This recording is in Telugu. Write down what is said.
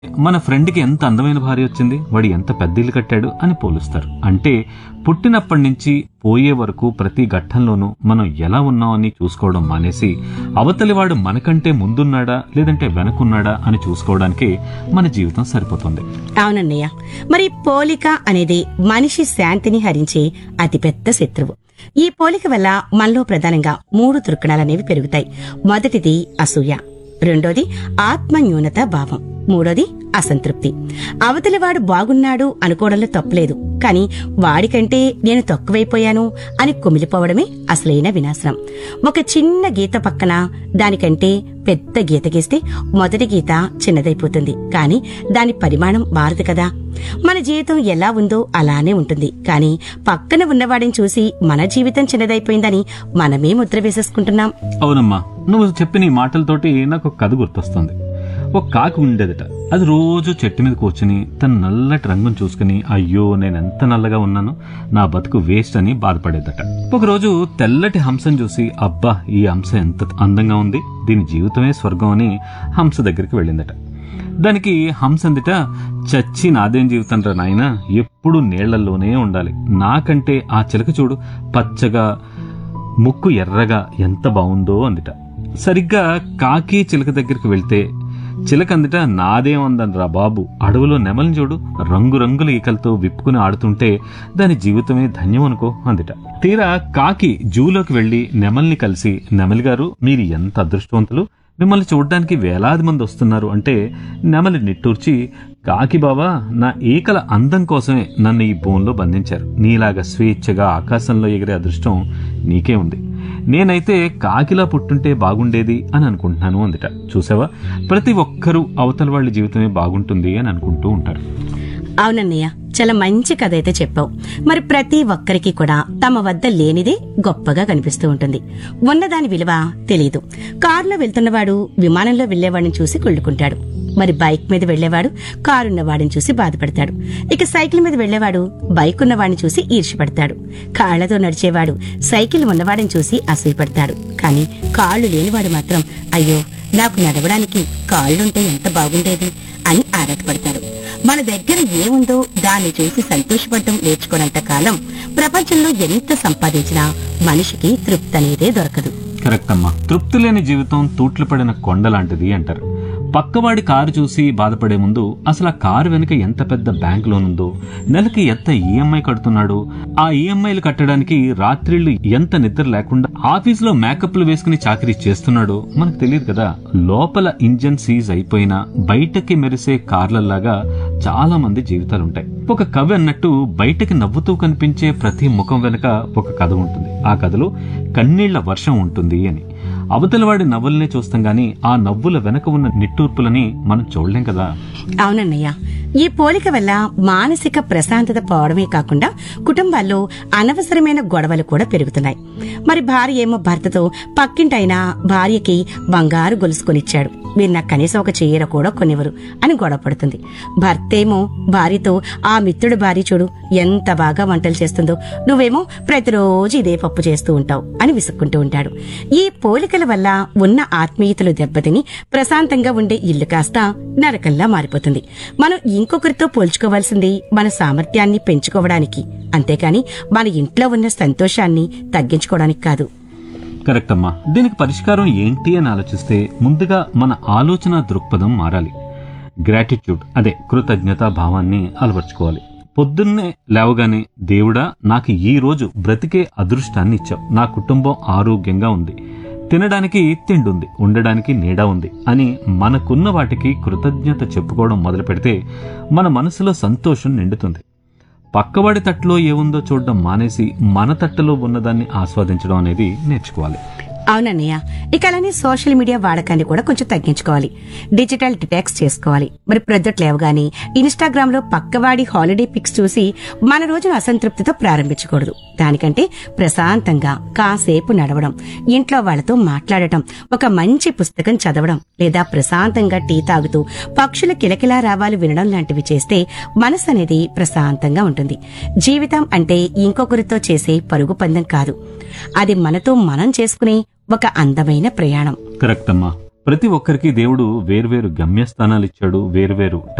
మన ఫ్రెండ్కి ఎంత అందమైన భార్య వచ్చింది వాడు ఎంత పెద్ద ఇల్లు కట్టాడు అని పోలుస్తారు అంటే పుట్టినప్పటి నుంచి పోయే వరకు ప్రతి ఘట్టంలోనూ మనం ఎలా ఉన్నామని చూసుకోవడం మానేసి అవతలి వాడు మనకంటే ముందున్నాడా లేదంటే వెనకున్నాడా అని చూసుకోవడానికే మన జీవితం సరిపోతుంది అవునన్నయ్య మరి పోలిక అనేది మనిషి శాంతిని హరించే అతిపెద్ద శత్రువు ఈ పోలిక వల్ల మనలో ప్రధానంగా మూడు దుర్గుణాలనేవి పెరుగుతాయి మొదటిది అసూయ రెండోది ఆత్మన్యూనత భావం మూడోది అసంతృప్తి అవతలివాడు బాగున్నాడు అనుకోవడంలో తప్పులేదు కానీ వాడికంటే నేను తక్కువైపోయాను అని కుమిలిపోవడమే అసలైన వినాశనం ఒక చిన్న గీత పక్కన దానికంటే పెద్ద గీత గీస్తే మొదటి గీత చిన్నదైపోతుంది కానీ దాని పరిమాణం మారదు కదా మన జీవితం ఎలా ఉందో అలానే ఉంటుంది కానీ పక్కన ఉన్నవాడిని చూసి మన జీవితం చిన్నదైపోయిందని మనమే ముద్ర వేసేసుకుంటున్నాం అవునమ్మా నువ్వు చెప్పిన ఈ మాటలతోటి నాకు ఒక కథ గుర్తొస్తుంది ఒక కాకి ఉండేదట అది రోజు చెట్టు మీద కూర్చుని తన నల్లటి రంగును చూసుకుని అయ్యో నేను ఎంత నల్లగా ఉన్నాను నా బతుకు వేస్ట్ అని బాధపడేదట ఒకరోజు తెల్లటి హంసను చూసి అబ్బా ఈ హంస ఎంత అందంగా ఉంది దీని జీవితమే స్వర్గం అని హంస దగ్గరికి వెళ్ళిందట దానికి హంస అందిట చచ్చి నాదేం జీవితం రా నాయన ఎప్పుడు నీళ్లలోనే ఉండాలి నాకంటే ఆ చిలక చూడు పచ్చగా ముక్కు ఎర్రగా ఎంత బాగుందో అందిట సరిగ్గా కాకి చిలక దగ్గరికి వెళ్తే చిలక అందిట నాదేమందనరా బాబు అడవిలో నెమలిని చూడు రంగురంగుల ఈకలతో విప్పుకుని ఆడుతుంటే దాని జీవితమే ధన్యం అనుకో అందిట తీరా కాకి జూలోకి వెళ్లి నెమల్ని కలిసి నెమలి గారు మీరు ఎంత అదృష్టవంతులు మిమ్మల్ని చూడడానికి వేలాది మంది వస్తున్నారు అంటే నెమలి నిట్టూర్చి కాకి బావా నా ఈకల అందం కోసమే నన్ను ఈ బోన్లో బంధించారు నీలాగా స్వేచ్ఛగా ఆకాశంలో ఎగిరే అదృష్టం నీకే ఉంది నేనైతే కాకిలా పుట్టుంటే బాగుండేది అని అనుకుంటున్నాను అందుట చూసావా ప్రతి ఒక్కరూ అవతల వాళ్ళ జీవితమే బాగుంటుంది అని అనుకుంటూ ఉంటారు అవునన్నయ్య చాలా మంచి కథ అయితే చెప్పావు మరి ప్రతి ఒక్కరికి కూడా తమ వద్ద లేనిదే గొప్పగా కనిపిస్తూ ఉంటుంది ఉన్నదాని విలువ తెలియదు కారులో వెళ్తున్నవాడు విమానంలో వెళ్లేవాడిని చూసి కుళ్ళుకుంటాడు మరి బైక్ మీద వెళ్లేవాడు కారున్నవాడిని చూసి బాధపడతాడు ఇక సైకిల్ మీద వెళ్లేవాడు బైక్ ఉన్నవాడిని చూసి ఈర్ష్యపడతాడు కాళ్లతో నడిచేవాడు సైకిల్ ఉన్నవాడిని చూసి అసూయపడతాడు కానీ కాళ్లు లేనివాడు మాత్రం అయ్యో నాకు నడవడానికి కాళ్లుంటే ఎంత బాగుండేది అని ఆరాటపడతాడు మన దగ్గర ఏముందో దాన్ని చూసి సంతోషపడటం నేర్చుకున్నంత కాలం ప్రపంచంలో ఎంత సంపాదించినా మనిషికి తృప్తి అనేదే దొరకదు కరెక్ట్ అమ్మా తృప్తి లేని జీవితం తూట్లు పడిన కొండ లాంటిది అంటారు పక్కవాడి కారు చూసి బాధపడే ముందు అసలు ఆ కారు వెనుక ఎంత పెద్ద బ్యాంక్ లోన్ ఉందో నెలకి ఎంత ఈఎంఐ కడుతున్నాడు ఆ ఈఎంఐలు కట్టడానికి రాత్రిళ్ళు ఎంత నిద్ర లేకుండా ఆఫీసులో మేకప్లు వేసుకుని చాకరీ చేస్తున్నాడో మనకు తెలియదు కదా లోపల ఇంజన్ సీజ్ అయిపోయినా బయటకి మెరిసే కార్లలాగా చాలా మంది జీవితాలుంటాయి ఒక కవి అన్నట్టు బయటకి నవ్వుతూ కనిపించే ప్రతి ముఖం వెనుక ఒక కథ ఉంటుంది ఆ కథలో కన్నీళ్ల వర్షం ఉంటుంది అని అవతలవాడి నవ్వులనే చూస్తాం గాని ఆ నవ్వుల వెనక ఉన్న నిట్టూర్పులని మనం చూడలేం కదా అవునన్నయ్య ఈ పోలిక వల్ల మానసిక ప్రశాంతత పోవడమే కాకుండా కుటుంబాల్లో అనవసరమైన గొడవలు కూడా పెరుగుతున్నాయి మరి భార్య ఏమో భర్తతో పక్కింటైనా భార్యకి బంగారు గొలుసు కొనిచ్చాడు మీరు నాకు కనీసం ఒక చీర కూడా కొనివ్వరు అని గొడవ పడుతుంది భర్తేమో భార్యతో ఆ మిత్రుడు భార్య చూడు ఎంత బాగా వంటలు చేస్తుందో నువ్వేమో ప్రతిరోజు ఇదే పప్పు చేస్తూ ఉంటావు అని విసుక్కుంటూ ఉంటాడు ఈ పోలికల వల్ల ఉన్న ఆత్మీయతలు దెబ్బతిని ప్రశాంతంగా ఉండే ఇల్లు కాస్త నరకంలా మారిపోతుంది మనం ఇంకొకరితో పోల్చుకోవాల్సింది మన సామర్థ్యాన్ని పెంచుకోవడానికి అంతేకాని మన ఇంట్లో ఉన్న సంతోషాన్ని తగ్గించుకోవడానికి కాదు కరెక్ట్ అమ్మా దీనికి పరిష్కారం ఏంటి అని ఆలోచిస్తే ముందుగా మన ఆలోచన దృక్పథం మారాలి గ్రాటిట్యూడ్ అదే కృతజ్ఞతా భావాన్ని అలవర్చుకోవాలి పొద్దున్నే లేవగానే దేవుడా నాకు ఈ రోజు బ్రతికే అదృష్టాన్ని ఇచ్చావు నా కుటుంబం ఆరోగ్యంగా ఉంది తినడానికి తిండుంది ఉండడానికి నీడ ఉంది అని మనకున్న వాటికి కృతజ్ఞత చెప్పుకోవడం మొదలు పెడితే మన మనసులో సంతోషం నిండుతుంది పక్కవాడి తట్టులో ఏముందో చూడడం మానేసి మన తట్టులో ఉన్నదాన్ని ఆస్వాదించడం అనేది నేర్చుకోవాలి అవునన్నయ్య ఇక అలానే సోషల్ మీడియా వాడకాన్ని కూడా కొంచెం తగ్గించుకోవాలి డిజిటల్ డిటాక్స్ చేసుకోవాలి మరి ప్రొద్దుట లేవగానే ఇన్స్టాగ్రామ్ లో పక్కవాడి హాలిడే పిక్స్ చూసి మన రోజును అసంతృప్తితో ప్రారంభించకూడదు దానికంటే ప్రశాంతంగా కాసేపు నడవడం ఇంట్లో వాళ్ళతో మాట్లాడటం ఒక మంచి పుస్తకం చదవడం లేదా ప్రశాంతంగా టీ తాగుతూ పక్షుల కిలకిలా రావాలు వినడం లాంటివి చేస్తే మనసు అనేది ప్రశాంతంగా ఉంటుంది జీవితం అంటే ఇంకొకరితో చేసే పరుగు పందెం కాదు అది మనతో మనం చేసుకునే ఒక అందమైన ప్రయాణం కరెక్ట్ అమ్మా ప్రతి ఒక్కరికి దేవుడు వేర్వేరు గమ్యస్థానాలు ఇచ్చాడు వేర్వేరు